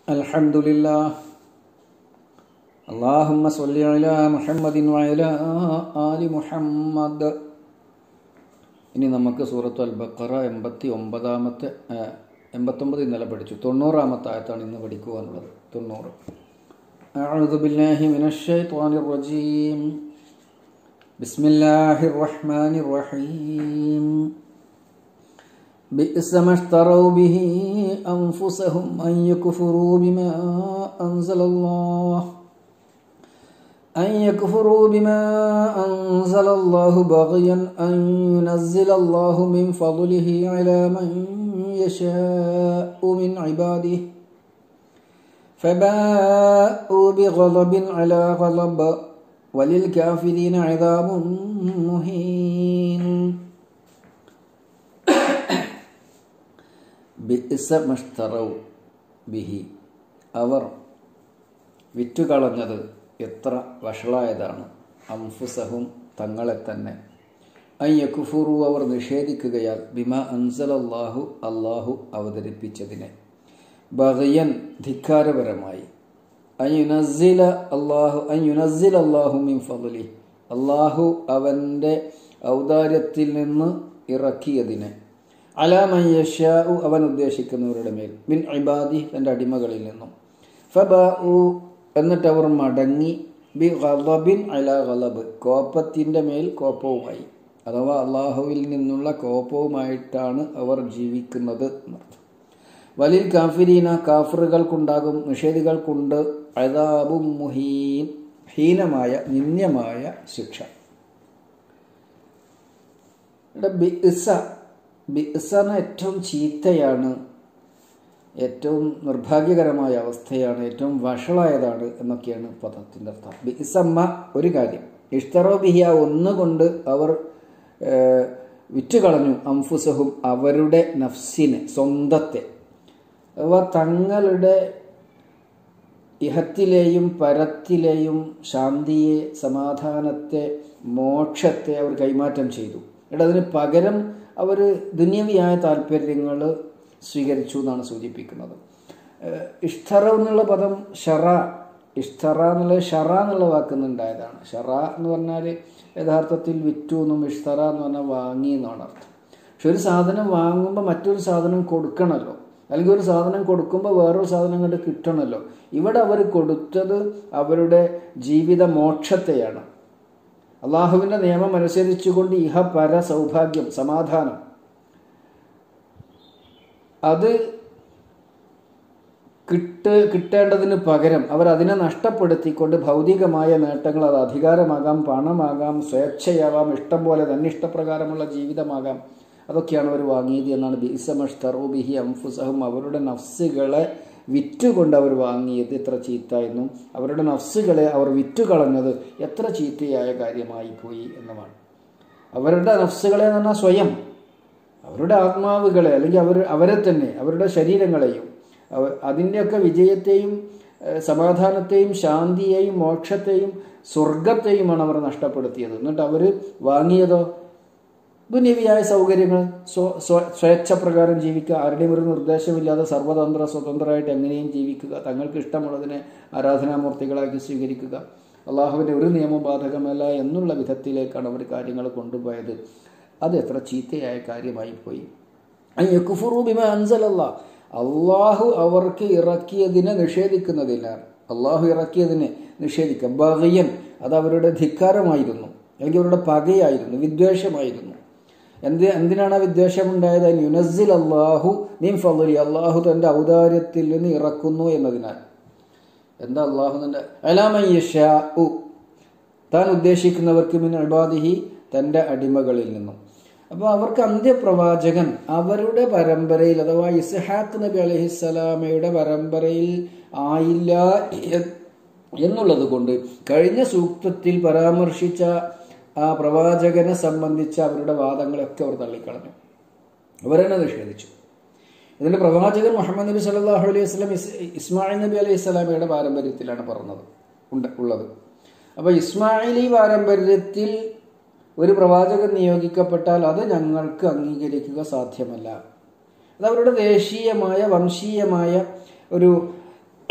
الحمد لله اللهم صل على محمد وعلى آل محمد ഇനി നമുക്ക് സൂറത്ത് അൽ ബക്കറ എൺപത്തി ഒമ്പതാമത്തെ എൺപത്തൊമ്പത് ഇന്നലെ പഠിച്ചു തൊണ്ണൂറാമത്തെ ആയത്താണ് ഇന്ന് പഠിക്കുവാനുള്ളത് തൊണ്ണൂറ് أعوذ بالله من الشيطان الرجيم بسم الله الرحمن الرحيم بئس ما اشتروا به أنفسهم أن يكفروا بما أنزل الله أن يكفروا بما أنزل الله بغيا أن ينزل الله من فضله على من يشاء من عباده فباءوا بغضب على غضب وللكافرين عذاب مهين ബിഇസ മഷ്തറവ് ബിഹി അവർ വിറ്റുകളഞ്ഞത് എത്ര വഷളായതാണ് അംഫുസഹും തങ്ങളെ തന്നെ അയ്യക്കുഫുറു അവർ നിഷേധിക്കുകയാൽ ബിമ അൻസലല്ലാഹു അള്ളാഹു അവതരിപ്പിച്ചതിനെ ബഹയൻ ധിക്കാരപരമായി അയ്യുനസില അള്ളാഹു അയ്യുനസിൽ അള്ളാഹു മിൻ ഫضലി അള്ളാഹു അവൻ്റെ ഔദാര്യത്തിൽ നിന്ന് ഇറക്കിയതിനെ അലാമയ്യഷാഉ അവൻ ഉദ്ദേശിക്കുന്നവരുടെ മേൽ മിൻ ഇബാദി തൻ്റെ അടിമകളിൽ നിന്നും ഫബാഉ എന്നിട്ട് അവർ മടങ്ങി ബി ഗളബിൻ അല ഗളബ് കോപ്പത്തിൻ്റെ മേൽ കോപ്പവുമായി അഥവാ അള്ളാഹുവിൽ നിന്നുള്ള കോപ്പവുമായിട്ടാണ് അവർ ജീവിക്കുന്നത് എന്നർത്ഥം വലിൽ കാഫിരീന കാഫറുകൾക്കുണ്ടാകും നിഷേധികൾക്കുണ്ട് അതാബും മുഹീൻ ഹീനമായ നിന്ദ്യമായ ശിക്ഷ ഇവിടെ ബിഇസ ബിഇസ എന്ന ഏറ്റവും ചീത്തയാണ് ഏറ്റവും നിർഭാഗ്യകരമായ അവസ്ഥയാണ് ഏറ്റവും വഷളായതാണ് എന്നൊക്കെയാണ് പദത്തിൻ്റെ അർത്ഥം ബിഇസമ്മ ഒരു കാര്യം ഇഷ്തറോ ബിഹിയ ഒന്നുകൊണ്ട് അവർ വിറ്റുകളഞ്ഞു അംഫുസഹും അവരുടെ നഫ്സിനെ സ്വന്തത്തെ അവ തങ്ങളുടെ ഇഹത്തിലെയും പരത്തിലെയും ശാന്തിയെ സമാധാനത്തെ മോക്ഷത്തെ അവർ കൈമാറ്റം ചെയ്തു എന്നിട്ട് അതിന് പകരം അവർ ദുന്യവിയായ താല്പര്യങ്ങൾ സ്വീകരിച്ചു എന്നാണ് സൂചിപ്പിക്കുന്നത് ഇഷ്തറ എന്നുള്ള പദം ഷറ ഇഷ്തറ എന്നുള്ള ഷറ എന്നുള്ള വാക്കുന്നുണ്ടായതാണ് ഷറ എന്ന് പറഞ്ഞാൽ യഥാർത്ഥത്തിൽ വിറ്റു എന്നും ഇഷ്തറ എന്ന് പറഞ്ഞാൽ വാങ്ങി എന്നാണ് അർത്ഥം പക്ഷെ ഒരു സാധനം വാങ്ങുമ്പോൾ മറ്റൊരു സാധനം കൊടുക്കണമല്ലോ അല്ലെങ്കിൽ ഒരു സാധനം കൊടുക്കുമ്പോൾ വേറൊരു സാധനം കണ്ട് കിട്ടണമല്ലോ ഇവിടെ അവർ കൊടുത്തത് അവരുടെ ജീവിത മോക്ഷത്തെയാണ് അള്ളാഹുവിൻ്റെ നിയമം അനുസരിച്ചുകൊണ്ട് ഇഹ പര സൗഭാഗ്യം സമാധാനം അത് കിട്ട് കിട്ടേണ്ടതിന് പകരം അവർ അതിനെ നഷ്ടപ്പെടുത്തിക്കൊണ്ട് ഭൗതികമായ നേട്ടങ്ങൾ അത് അധികാരമാകാം പണമാകാം സ്വേച്ഛയാവാം ഇഷ്ടം പോലെ തന്നെ ഇഷ്ടപ്രകാരമുള്ള ജീവിതമാകാം അതൊക്കെയാണ് അവർ വാങ്ങിയത് എന്നാണ് ബിസമഷ്തറൂബിഹി അംഫുസഹും അവരുടെ നഫ്സുകളെ വിറ്റുകൊണ്ട് അവർ വാങ്ങിയത് എത്ര ചീത്ത എന്നും അവരുടെ നഫ്സുകളെ അവർ വിറ്റുകളഞ്ഞത് എത്ര ചീത്തയായ കാര്യമായി പോയി എന്നുമാണ് അവരുടെ നഫ്സുകളെ എന്ന് പറഞ്ഞാൽ സ്വയം അവരുടെ ആത്മാവുകളെ അല്ലെങ്കിൽ അവർ അവരെ തന്നെ അവരുടെ ശരീരങ്ങളെയും അതിൻ്റെയൊക്കെ വിജയത്തെയും സമാധാനത്തെയും ശാന്തിയെയും മോക്ഷത്തെയും സ്വർഗത്തെയുമാണ് അവർ നഷ്ടപ്പെടുത്തിയത് എന്നിട്ട് അവർ വാങ്ങിയതോ ദുന്യവിയായ സൗകര്യങ്ങൾ സ്വേച്ഛപ്രകാരം ജീവിക്കുക ആരുടെയും ഒരു നിർദ്ദേശമില്ലാതെ സർവതന്ത്ര സ്വതന്ത്രമായിട്ട് എങ്ങനെയും ജീവിക്കുക തങ്ങൾക്ക് ഇഷ്ടമുള്ളതിനെ ആരാധനാമൂർത്തികളാക്കി സ്വീകരിക്കുക അള്ളാഹുവിൻ്റെ ഒരു നിയമം ബാധകമല്ല എന്നുള്ള വിധത്തിലേക്കാണ് അവർ കാര്യങ്ങൾ കൊണ്ടുപോയത് അത് എത്ര ചീത്തയായ കാര്യമായി പോയി യക്കുഫുറൂബിമ അൻസലല്ല അള്ളാഹു അവർക്ക് ഇറക്കിയതിനെ നിഷേധിക്കുന്നതില്ല അള്ളാഹു ഇറക്കിയതിനെ നിഷേധിക്കുക ബഹയൻ അത് അവരുടെ ധിക്കാരമായിരുന്നു അല്ലെങ്കിൽ അവരുടെ പകയായിരുന്നു വിദ്വേഷമായിരുന്നു എന്ത് എന്തിനാണ് ആ വിദ്വേഷമുണ്ടായത് യുനസിൽ അള്ളാഹു മീൻ ഫലി അള്ളാഹു തൻ്റെ ഔദാര്യത്തിൽ നിന്ന് ഇറക്കുന്നു എന്നതിനാൽ എന്താ അള്ളാഹു തൻ്റെ അലാമയ്യഷാ താൻ ഉദ്ദേശിക്കുന്നവർക്ക് മിൻ അബാദിഹി തൻ്റെ അടിമകളിൽ നിന്നും അപ്പോൾ അവർക്ക് അന്ത്യപ്രവാചകൻ അവരുടെ പരമ്പരയിൽ അഥവാ ഇസ്ഹാഖ് നബി അലഹിസ്സലാമയുടെ പരമ്പരയിൽ ആയില്ല എന്നുള്ളത് കൊണ്ട് കഴിഞ്ഞ സൂക്തത്തിൽ പരാമർശിച്ച ആ പ്രവാചകനെ സംബന്ധിച്ച അവരുടെ വാദങ്ങളൊക്കെ അവർ തള്ളിക്കളഞ്ഞു അവരെന്നെ നിഷേധിച്ചു ഇതിന്റെ പ്രവാചകൻ മുഹമ്മദ് നബി സല്ലാഹു അലൈഹി വസ്ലം ഇസ്മായിൽ നബി അലൈഹി സ്വലാമയുടെ പാരമ്പര്യത്തിലാണ് പറഞ്ഞത് ഉണ്ട് ഉള്ളത് അപ്പോൾ ഇസ്മായിലി പാരമ്പര്യത്തിൽ ഒരു പ്രവാചകൻ നിയോഗിക്കപ്പെട്ടാൽ അത് ഞങ്ങൾക്ക് അംഗീകരിക്കുക സാധ്യമല്ല അത് അവരുടെ ദേശീയമായ വംശീയമായ ഒരു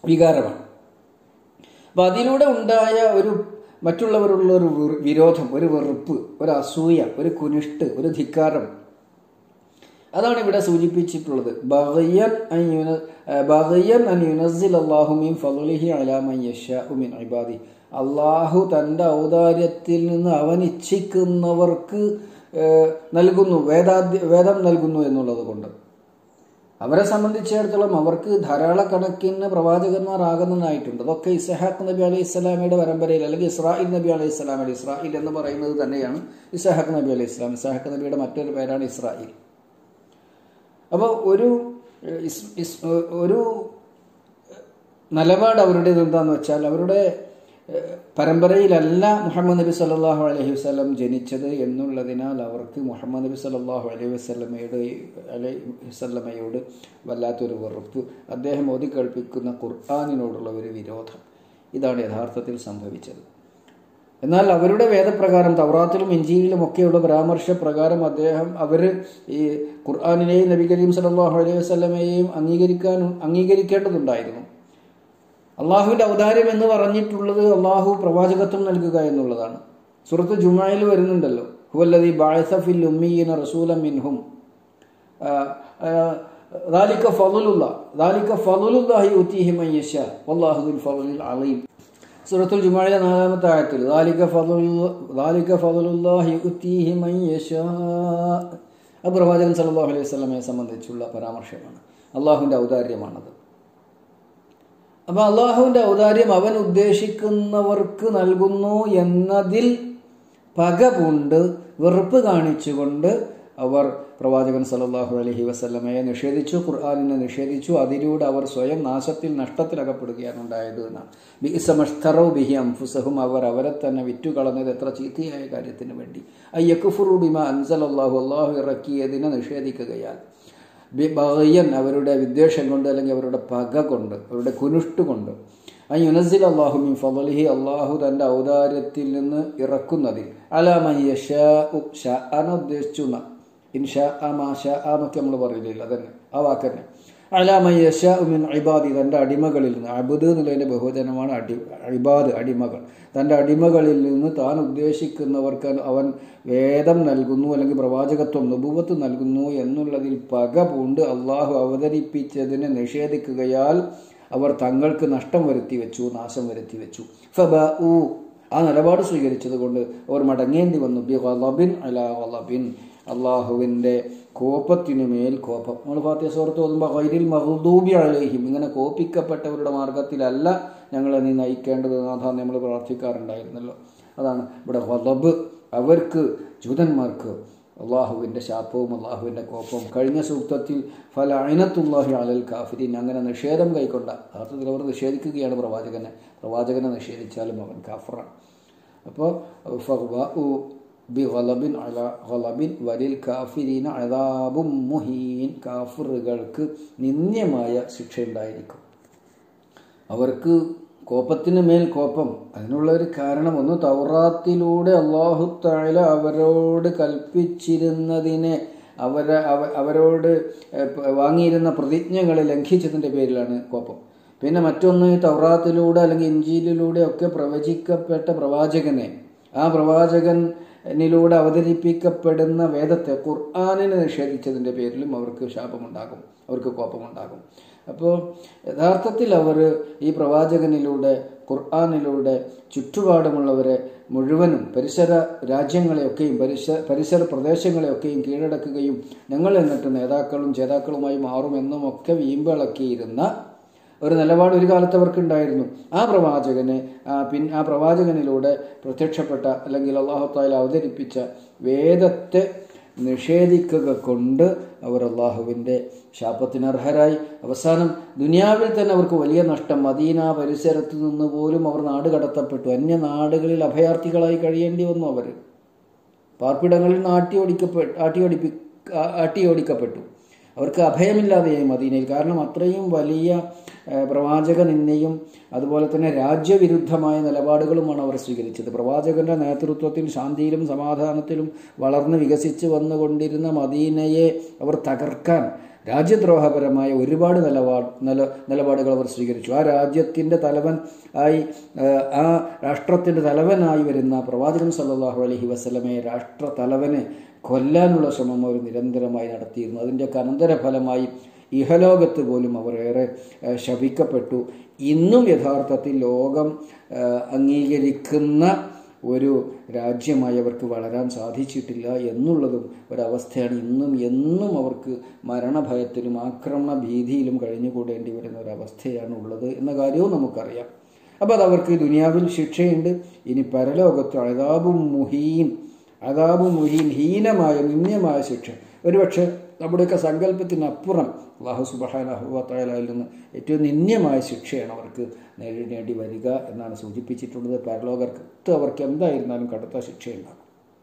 വികാരമാണ് അപ്പം അതിലൂടെ ഉണ്ടായ ഒരു മറ്റുള്ളവരുള്ള ഒരു വിർ- വിരോധം ഒരു വെറുപ്പ് ഒരു അസൂയ ഒരു കുനിഷ്ട് ഒരു ധിക്കാരം അതാണ് ഇവിടെ സൂചിപ്പിച്ചിട്ടുള്ളത് ബഗയ്യൻ അൻ യുന- ഏഹ് ബഗയ്യൻ അൻ യുനസ്സിൽ അല്ലാഹു മിൻ ഫളലിഹി അലാ മൻ യശാഉ മിൻ ഇബാദി അള്ളാഹു തൻ്റെ ഔദാര്യത്തിൽ നിന്ന് അവൻ ഇച്ഛിക്കുന്നവർക്ക് ഏഹ് നൽകുന്നു വേദാദ്യ വേദം നൽകുന്നു എന്നുള്ളത് കൊണ്ട് അവരെ സംബന്ധിച്ചിടത്തോളം അവർക്ക് ധാരാളക്കണക്കിന് പ്രവാചകന്മാരാകുന്നതായിട്ടുണ്ട് അതൊക്കെ ഇസഹാഖ് നബി അലൈഹി ഇസ്ലാമയുടെ പരമ്പരയിൽ അല്ലെങ്കിൽ ഇസ്രായിൽ നബി അലൈഹി ഇസ്ലാമയുടെ ഇസ്രായിൽ എന്ന് പറയുന്നത് തന്നെയാണ് ഇസഹാഖ് നബി അലൈഹി ഇസ്ലാം ഇസഹാഖ് നബിയുടെ മറ്റൊരു പേരാണ് ഇസ്രായിൽ അപ്പോൾ ഒരു ഏഹ്, ഇസ്- ഇസ്- ഒരു നിലപാട് അവരുടേത് എന്താന്ന് വെച്ചാൽ അവരുടെ ഏഹ്, പരമ്പരയിലല്ല മുഹമ്മദ് നബി സല്ലല്ലാഹു അലൈഹി വസല്ലം ജനിച്ചത് എന്നുള്ളതിനാൽ അവർക്ക് മുഹമ്മദ് നബി സല്ലല്ലാഹു അലൈഹി വസല്ലമയുടെ അലൈഹി വസല്ലമയോട് വല്ലാത്തൊരു വെറുപ്പ് അദ്ദേഹം ഓതി കേൾപ്പിക്കുന്ന ഖുർആാനിനോടുള്ള ഒരു വിരോധം ഇതാണ് യഥാർത്ഥത്തിൽ സംഭവിച്ചത് എന്നാൽ അവരുടെ വേദപ്രകാരം തൗറാത്തിലും ഇഞ്ചിയിലും ഒക്കെയുള്ള പരാമർശ പ്രകാരം അദ്ദേഹം അവർ ഈ ഖുർആാനിനെയും നബി കരീം സല്ലല്ലാഹു അലൈഹി വസല്ലമയെയും അംഗീകരിക്കാൻ അംഗീകരിക്കേണ്ടതുണ്ടായിരുന്നു അള്ളാഹുവിന്റെ ഔദാര്യം എന്ന് പറഞ്ഞിട്ടുള്ളത് അള്ളാഹു പ്രവാചകത്വം നൽകുക എന്നുള്ളതാണ് സുഹൃത്ത് ജുമായിൽ വരുന്നുണ്ടല്ലോ ഹുവല്ലദി ബഅസ ഫിൽ ഉമ്മീന റസൂലൻ മിൻഹും ذلك فضل الله ذلك فضل الله يؤتيه من يشاء والله ذو الفضل العظيم സൂറത്തുൽ ജുമായിലെ നാലാമത്തെ ആയത്തിൽ ذلك فضل ذلك فضل الله يؤتيه من يشاء അത് പ്രവാചകൻ സല്ലല്ലാഹു അലൈഹി വസല്ലമയെ സംബന്ധിച്ചുള്ള പരാമർശമാണ് അള്ളാഹുവിന്റെ ഔദാര്യമാണത് അപ്പൊ അള്ളാഹുവിന്റെ ഔദാര്യം അവൻ ഉദ്ദേശിക്കുന്നവർക്ക് നൽകുന്നു എന്നതിൽ പക പൂണ്ട് വെറുപ്പ് കാണിച്ചുകൊണ്ട് അവർ പ്രവാചകൻ സല്ലല്ലാഹു അലൈഹി വസല്ലമയെ നിഷേധിച്ചു ഖുർആാനിനെ നിഷേധിച്ചു അതിലൂടെ അവർ സ്വയം നാശത്തിൽ നഷ്ടത്തിലകപ്പെടുകയാണ് ഉണ്ടായത് എന്നാണ് ബിഇസമഷ്തറു ബിഹി അംഫുസഹും അവർ അവരെ തന്നെ വിറ്റുകളഞ്ഞത് എത്ര ചീത്തയായ കാര്യത്തിന് വേണ്ടി അയ്യക്കുഫുറു ബിമ അൻസൽ അള്ളാഹു അള്ളാഹു ഇറക്കിയതിനെ നിഷേധിക്കുകയാൽ ബഗയ്യൻ അവരുടെ വിദ്വേഷം കൊണ്ട് അല്ലെങ്കിൽ അവരുടെ പക കൊണ്ട് അവരുടെ കുനുഷ്ട് കൊണ്ട് ആ യുനസിൽ അള്ളാഹു മിൻ ഫضലിഹി അള്ളാഹു തൻ്റെ ഔദാര്യത്തിൽ നിന്ന് ഇറക്കുന്നതിൽ അലാമയ്യഷാന ഉദ്ദേശിച്ചു എന്ന ഇൻഷാ ആ മാഷാ എന്നൊക്കെ നമ്മൾ പറയില്ല അതന്നെ ആ വാക്ക് തന്നെ അലാമയ്യഷ മിൻ ഇബാദി തൻ്റെ അടിമകളിൽ നിന്ന് അബുദ് എന്നുള്ളതിൻ്റെ ബഹുജനമാണ് അടി ഇബാദ് അടിമകൾ തൻ്റെ അടിമകളിൽ നിന്ന് താൻ ഉദ്ദേശിക്കുന്നവർക്ക് അവൻ വേദം നൽകുന്നു അല്ലെങ്കിൽ പ്രവാചകത്വം നുപുവത്ത് നൽകുന്നു എന്നുള്ളതിൽ പക പൂണ്ട് അള്ളാഹു അവതരിപ്പിച്ചതിനെ നിഷേധിക്കുകയാൽ അവർ തങ്ങൾക്ക് നഷ്ടം വരുത്തി വെച്ചു നാശം വരുത്തി വെച്ചു ഫബ ഊ ആ നിലപാട് സ്വീകരിച്ചത് കൊണ്ട് അവർ മടങ്ങേണ്ടി വന്നു ബി വലബിൻ അലാ വലബിൻ അള്ളാഹുവിൻ്റെ കോപത്തിനു മേൽ കോപം നമ്മൾ ഫാത്തിയ സുഹൃത്ത് ഓതുമ്പോൾ വൈരിൽ മഹദൂബി അലഹിം ഇങ്ങനെ കോപിക്കപ്പെട്ടവരുടെ മാർഗത്തിലല്ല ഞങ്ങളെ നീ നയിക്കേണ്ടത് നാഥ നമ്മൾ പ്രാർത്ഥിക്കാറുണ്ടായിരുന്നല്ലോ അതാണ് ഇവിടെ വലബ് അവർക്ക് ജൂതന്മാർക്ക് അള്ളാഹുവിൻ്റെ ശാപവും അള്ളാഹുവിൻ്റെ കോപവും കഴിഞ്ഞ സൂക്തത്തിൽ ഫല അയിനത്തുല്ലാഹി അലൽ കാഫിരിൻ അങ്ങനെ നിഷേധം കൈക്കൊണ്ട അർത്ഥത്തിൽ അവർ നിഷേധിക്കുകയാണ് പ്രവാചകനെ പ്രവാചകനെ നിഷേധിച്ചാലും അവൻ കാഫറാണ് അപ്പോൾ ബി ഗലബിൻ അല ഗലബിൻ വലിൽ കാഫിരീന അതാബും മുഹീൻ കാഫറുകൾക്ക് നിന്ദ്യമായ ശിക്ഷയുണ്ടായിരിക്കും അവർക്ക് കോപത്തിന് മേൽ കോപം അതിനുള്ള ഒരു കാരണം ഒന്ന് തൗറാത്തിലൂടെ അള്ളാഹു താല അവരോട് കൽപ്പിച്ചിരുന്നതിനെ അവരെ അവ- അവരോട് ഏഹ്, പ- വാങ്ങിയിരുന്ന പ്രതിജ്ഞകളെ ലംഘിച്ചതിൻ്റെ പേരിലാണ് കോപം പിന്നെ മറ്റൊന്ന് തൗറാത്തിലൂടെ അല്ലെങ്കിൽ ഇഞ്ചിയിലൂടെ ഒക്കെ പ്രവചിക്കപ്പെട്ട പ്രവാചകനെ ആ പ്രവാചകനിലൂടെ അവതരിപ്പിക്കപ്പെടുന്ന വേദത്തെ ഖുർആാനിനെ നിഷേധിച്ചതിൻ്റെ പേരിലും അവർക്ക് ശാപമുണ്ടാകും അവർക്ക് കോപമുണ്ടാകും അപ്പോൾ യഥാർത്ഥത്തിൽ അവർ ഈ പ്രവാചകനിലൂടെ ഖുർആാനിലൂടെ ചുറ്റുപാടുമുള്ളവരെ മുഴുവനും പരിസര രാജ്യങ്ങളെയൊക്കെയും പരിസ പരിസര പ്രദേശങ്ങളെയൊക്കെയും കീഴടക്കുകയും ഞങ്ങൾ എന്നിട്ട് നേതാക്കളും ജേതാക്കളുമായി മാറുമെന്നും ഒക്കെ വീമ്പിളക്കിയിരുന്ന ഒരു നിലപാട് ഒരു കാലത്ത് അവർക്കുണ്ടായിരുന്നു ആ പ്രവാചകനെ ആ പിൻ ആ പ്രവാചകനിലൂടെ പ്രത്യക്ഷപ്പെട്ട അല്ലെങ്കിൽ അള്ളാഹുത്താല അവതരിപ്പിച്ച വേദത്തെ നിഷേധിക്കുക കൊണ്ട് അവർ അള്ളാഹുവിൻ്റെ ശാപത്തിനർഹരായി അവസാനം ദുനിയാവിൽ തന്നെ അവർക്ക് വലിയ നഷ്ടം മദീന പരിസരത്ത് നിന്ന് പോലും അവർ നാട് കടത്തപ്പെട്ടു അന്യ നാടുകളിൽ അഭയാർത്ഥികളായി കഴിയേണ്ടി വന്നു അവർ പാർപ്പിടങ്ങളിൽ നിന്ന് ആട്ടി ഓടിക്കപ്പെട്ടു ആട്ടി ഓടിപ്പി ആട്ടി ഓടിക്കപ്പെട്ടു അവർക്ക് അഭയമില്ലാതെയായി മദീനയിൽ കാരണം അത്രയും വലിയ ഏഹ്, പ്രവാചക നിന്ദയും അതുപോലെ തന്നെ രാജ്യവിരുദ്ധമായ നിലപാടുകളുമാണ് അവർ സ്വീകരിച്ചത് പ്രവാചകന്റെ നേതൃത്വത്തിൽ ശാന്തിയിലും സമാധാനത്തിലും വളർന്ന് വികസിച്ച് വന്നുകൊണ്ടിരുന്ന മദീനയെ അവർ തകർക്കാൻ രാജ്യദ്രോഹപരമായ ഒരുപാട് നിലപാട് നില നിലപാടുകൾ അവർ സ്വീകരിച്ചു ആ രാജ്യത്തിൻ്റെ തലവൻ ആയി ഏഹ്, ആ രാഷ്ട്രത്തിൻ്റെ തലവനായി വരുന്ന പ്രവാചകൻ സല്ലല്ലാഹു അലൈഹി വസല്ലമയെ രാഷ്ട്ര തലവനെ കൊല്ലാനുള്ള ശ്രമം അവർ നിരന്തരമായി നടത്തിയിരുന്നു അതിൻ്റെയൊക്കെ അനന്തരഫലമായി ഇഹലോകത്ത് പോലും അവർ ഏറെ ഏഹ്, ശപിക്കപ്പെട്ടു ഇന്നും യഥാർത്ഥത്തിൽ ലോകം ഏഹ്, അംഗീകരിക്കുന്ന ഒരു രാജ്യമായി അവർക്ക് വളരാൻ സാധിച്ചിട്ടില്ല എന്നുള്ളതും ഒരവസ്ഥയാണ് ഇന്നും എന്നും അവർക്ക് മരണഭയത്തിലും ആക്രമണ ഭീതിയിലും കഴിഞ്ഞുകൂടേണ്ടി വരുന്ന ഒരവസ്ഥയാണ് ഉള്ളത് എന്ന കാര്യവും നമുക്കറിയാം അപ്പോൾ അത് അവർക്ക് ദുനിയാവിൽ ശിക്ഷയുണ്ട് ഇനി പരലോകത്ത് അതാബും മുഹീൻ അതാബും മുഹീൻ ഹീനമായ നിന്ദ്യമായ ശിക്ഷ ഒരുപക്ഷെ നമ്മുടെയൊക്കെ സങ്കല്പത്തിനപ്പുറം അള്ളാഹു സുബഹാനഹുവത്തയിൽ നിന്ന് ഏറ്റവും നിന്ദ്യമായ ശിക്ഷയാണ് അവർക്ക് നേരിടേണ്ടി വരിക എന്നാണ് സൂചിപ്പിച്ചിട്ടുള്ളത് പരലോകർക്ക് അവർക്ക് എന്തായിരുന്നാലും കടുത്ത ശിക്ഷയുണ്ടാകും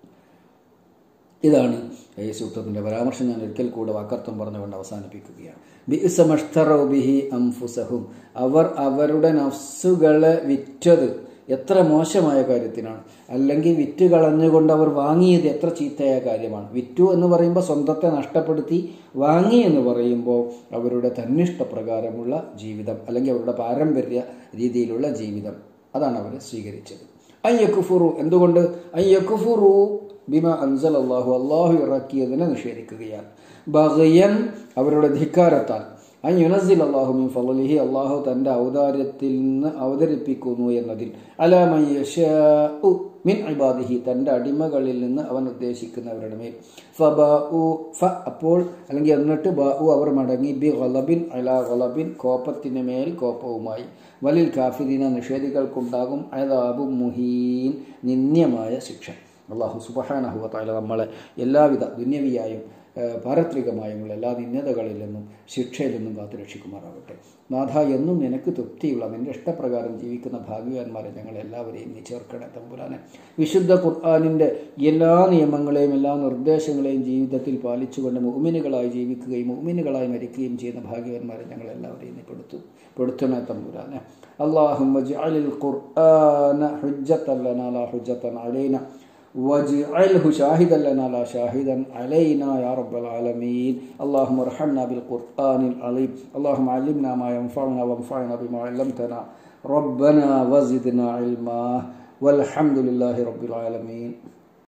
ഇതാണ് ഈ സൂക്തത്തിന്റെ പരാമർശം ഞാൻ ഒരിക്കൽ കൂടെ വാക്കർത്ഥം പറഞ്ഞുകൊണ്ട് അവസാനിപ്പിക്കുകയാണ് ബിഇസമഷ്തറൗ ബിഹി അംഫുസഹും അവർ അവരുടെ നഫ്സുകളെ വിറ്റത് എത്ര മോശമായ കാര്യത്തിനാണ് അല്ലെങ്കിൽ വിറ്റ് കളഞ്ഞുകൊണ്ട് അവർ വാങ്ങിയത് എത്ര ചീത്തയായ കാര്യമാണ് വിറ്റു എന്ന് പറയുമ്പോൾ സ്വന്തത്തെ നഷ്ടപ്പെടുത്തി വാങ്ങി എന്ന് പറയുമ്പോൾ അവരുടെ തന്നിഷ്ടപ്രകാരമുള്ള ജീവിതം അല്ലെങ്കിൽ അവരുടെ പാരമ്പര്യ രീതിയിലുള്ള ജീവിതം അതാണ് അവർ സ്വീകരിച്ചത് അയ്യക്കുഫുറു എന്തുകൊണ്ട് അയ്യക്കുഫുറു ബിമ അൻസൽ അള്ളാഹു അള്ളാഹു ഇറക്കിയതിനെ നിഷേധിക്കുകയാണ് ബഹയൻ അവരുടെ ധിക്കാരത്താൽ അൻ യുനസിൽ അള്ളാഹു മിൻ ഫളലിഹി അള്ളാഹു തൻ്റെ ഔദാര്യത്തിൽ നിന്ന് അവതരിപ്പിക്കുന്നു എന്നതിൽ അലാമയ്യു മിൻ ഇബാദിഹി തൻ്റെ അടിമകളിൽ നിന്ന് അവൻ ഉദ്ദേശിക്കുന്നവരുടെ മേൽ ഫബാഉ ഫ അപ്പോൾ അല്ലെങ്കിൽ എന്നിട്ട് ബാഉ അവർ മടങ്ങി ബി ഗളബിൻ അലാ ഗളബിൻ കോപ്പത്തിന് മേൽ കോപ്പവുമായി വലിൽ കാഫിദീന നിഷേധികൾക്കുണ്ടാകും അതാബു മുഹീൻ നിന്ദ്യമായ ശിക്ഷ അള്ളാഹു സുബഹാനഹുവത്തായ നമ്മളെ എല്ലാവിധ ദുന്യവിയായും ഏഹ്, പാരത്രികമായുമുള്ള എല്ലാ നിന്ദതകളിൽ നിന്നും ശിക്ഷയിൽ നിന്നും കാത്തുരക്ഷിക്കുമാറാകട്ടെ നാഥ എന്നും നിനക്ക് തൃപ്തിയുള്ള നിന്റെ ഇഷ്ടപ്രകാരം ജീവിക്കുന്ന ഭാഗ്യവാന്മാരെ ഞങ്ങൾ എല്ലാവരെയും നീ ചേർക്കണേ തമ്പുരാനെ വിശുദ്ധ ഖുർആാനിൻ്റെ എല്ലാ നിയമങ്ങളെയും എല്ലാ നിർദ്ദേശങ്ങളെയും ജീവിതത്തിൽ പാലിച്ചുകൊണ്ട് മുഅ്മിനുകളായി ജീവിക്കുകയും മുഅ്മിനുകളായി മരിക്കുകയും ചെയ്യുന്ന ഭാഗ്യവാന്മാരെ ഞങ്ങൾ എല്ലാവരെയും നീ പെടുത്തു പെടുത്തണേ തമ്പുരാനെ اللهم اجعل القرآن حجة لنا لا حجة علينا واجعله شاهدا لنا لا شاهدا علينا يا رب العالمين اللهم ارحمنا بالقرآن العظيم اللهم علمنا ما ينفعنا وانفعنا بما علمتنا ربنا وزدنا علما والحمد لله رب العالمين